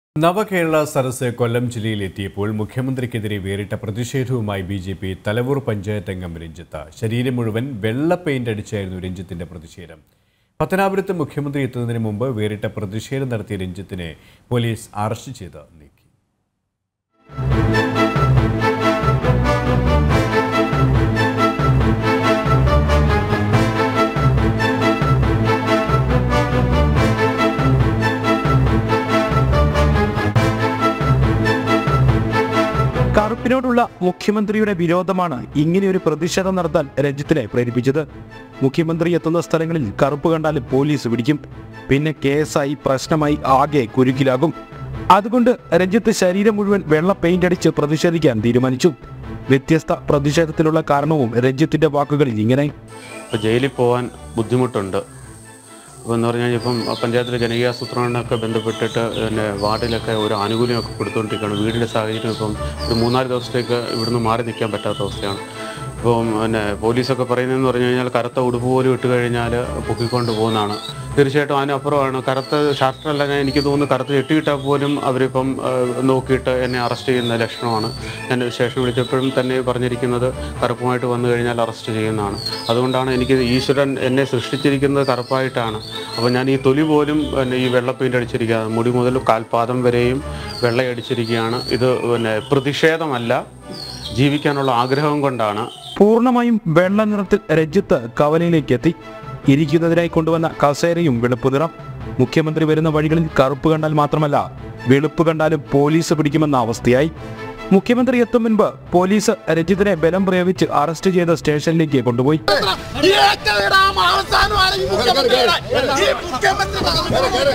നവകേരള സരസ് കൊല്ലം ജില്ലയിൽ എത്തിയപ്പോൾ മുഖ്യമന്ത്രിക്കെതിരെ വേറിട്ട പ്രതിഷേധവുമായി B J P Thalavoor panchayat അംഗം രഞ്ജിത്ത് ശരീരം മുഴുവൻ വെള്ള പെയിന്റ് അടിച്ചായിരുന്നു രഞ്ജിത്തിന്റെ പ്രതിഷേധം പത്തനാപുരത്ത് മുഖ്യമന്ത്രി എത്തുന്നതിന് മുമ്പ് വേറിട്ട പ്രതിഷേധം നടത്തിയ രഞ്ജിത്തിനെ പോലീസ് അറസ്റ്റ് ചെയ്ത് നീക്കി കറുപ്പിനോടുള്ള മുഖ്യമന്ത്രിയുടെ വിരോധമാണ് ഇങ്ങനെയൊരു പ്രതിഷേധം നടത്താൻ രഞ്ജിത്തിനെ പ്രേരിപ്പിച്ചത് മുഖ്യമന്ത്രി എത്തുന്ന സ്ഥലങ്ങളിൽ കറുപ്പ് കണ്ടാലും പോലീസ് പിടിക്കും പിന്നെ കേസായി പ്രശ്നമായി ആകെ കുരുക്കിലാകും അതുകൊണ്ട് രഞ്ജിത്ത് ശരീരം മുഴുവൻ വെള്ള പെയിന്റ് അടിച്ച് പ്രതിഷേധിക്കാൻ തീരുമാനിച്ചു വ്യത്യസ്ത പ്രതിഷേധത്തിലുള്ള കാരണവും രഞ്ജിത്തിന്റെ വാക്കുകളിൽ ഇങ്ങനെ ഇപ്പോൾ ജയിലിൽ പോകാൻ ബുദ്ധിമുട്ടുണ്ട് അപ്പോൾ എന്ന് പറഞ്ഞാൽ ഇപ്പം പഞ്ചായത്തിലെ ജനകീയാസൂത്രണമൊക്കെ ബന്ധപ്പെട്ടിട്ട് പിന്നെ വാർഡിലൊക്കെ ഒരു ആനുകൂല്യമൊക്കെ കൊടുത്തുകൊണ്ടിരിക്കുകയാണ് വീടിൻ്റെ സാഹചര്യം ഇപ്പം ഒരു മൂന്നാല് ദിവസത്തേക്ക് ഇവിടുന്ന് മാറി നിൽക്കാൻ പറ്റാത്ത അവസ്ഥയാണ് ഇപ്പം പിന്നെ പോലീസൊക്കെ പറയുന്നതെന്ന് പറഞ്ഞു കഴിഞ്ഞാൽ കറുത്ത ഉടുപ്പ് പോലും ഇട്ട് കഴിഞ്ഞാൽ പൊക്കിക്കൊണ്ട് പോകുന്നതാണ് തീർച്ചയായിട്ടും അതിനപ്പുറമാണ് കറുത്ത ഷർട്ടല്ല ഞാൻ എനിക്ക് തോന്നുന്നു കറുത്ത ചെട്ടിയിട്ടാൽ പോലും അവരിപ്പം ആ, നോക്കിയിട്ട് എന്നെ അറസ്റ്റ് ചെയ്യുന്ന ലക്ഷണമാണ് ഞാൻ സ്റ്റേഷൻ വിളിച്ചപ്പോഴും തന്നെ പറഞ്ഞിരിക്കുന്നത് കറുപ്പുമായിട്ട് വന്നു കഴിഞ്ഞാൽ അറസ്റ്റ് ചെയ്യുന്നതാണ് അതുകൊണ്ടാണ് എനിക്ക് ഈശ്വരൻ എന്നെ സൃഷ്ടിച്ചിരിക്കുന്നത് കറുപ്പായിട്ടാണ് അപ്പോൾ ഞാൻ ഈ തൊലി പോലും പിന്നെ ഈ വെള്ള പെയിൻ്റ് അടിച്ചിരിക്കുകയാണ് മുടി മുതൽ കാൽപാദം വരെയും വെള്ളയടിച്ചിരിക്കുകയാണ് ഇത് പിന്നെ പ്രതിഷേധമല്ല ജീവിക്കാനുള്ള ആഗ്രഹം കൊണ്ടാണ് പൂർണ്ണമായും വെള്ള നിറത്തിൽ രഞ്ജിത്ത് കവലയിലേക്ക് എത്തി ഇരിക്കുന്നതിനായി കൊണ്ടുവന്ന കസേരയും വെളുപ്പ് നിറം മുഖ്യമന്ത്രി വരുന്ന വഴികളിൽ കറുപ്പ് കണ്ടാൽ മാത്രമല്ല വെളുപ്പ് കണ്ടാലും പോലീസ് പിടിക്കുമെന്ന അവസ്ഥയായി മുഖ്യമന്ത്രി എത്തും മുൻപ് പോലീസ് രഞ്ജിത്തിനെ ബലം പ്രയോഗിച്ച് അറസ്റ്റ് ചെയ്ത സ്റ്റേഷനിലേക്ക് കൊണ്ടുപോയി ഈ ഏറ്റവിടാം അവസാനമാണ് ഈ മുഖ്യമന്ത്രിയുടെ ഈ മുഖ്യമന്ത്രി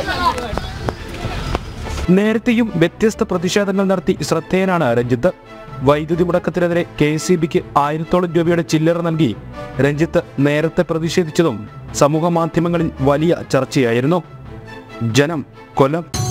നേരത്തെയും വ്യത്യസ്ത പ്രതിഷേധങ്ങൾ നടത്തി ശ്രദ്ധേയനാണ് രഞ്ജിത്ത് വൈദ്യുതി മുടക്കത്തിനെതിരെ കെ സി ബിക്ക് ആയിരത്തോളം രൂപയുടെ ചില്ലറ നൽകി രഞ്ജിത്ത് നേരത്തെ പ്രതിഷേധിച്ചതും സമൂഹ മാധ്യമങ്ങളിൽ വലിയ ചർച്ചയായിരുന്നു ജനം കൊല്ലം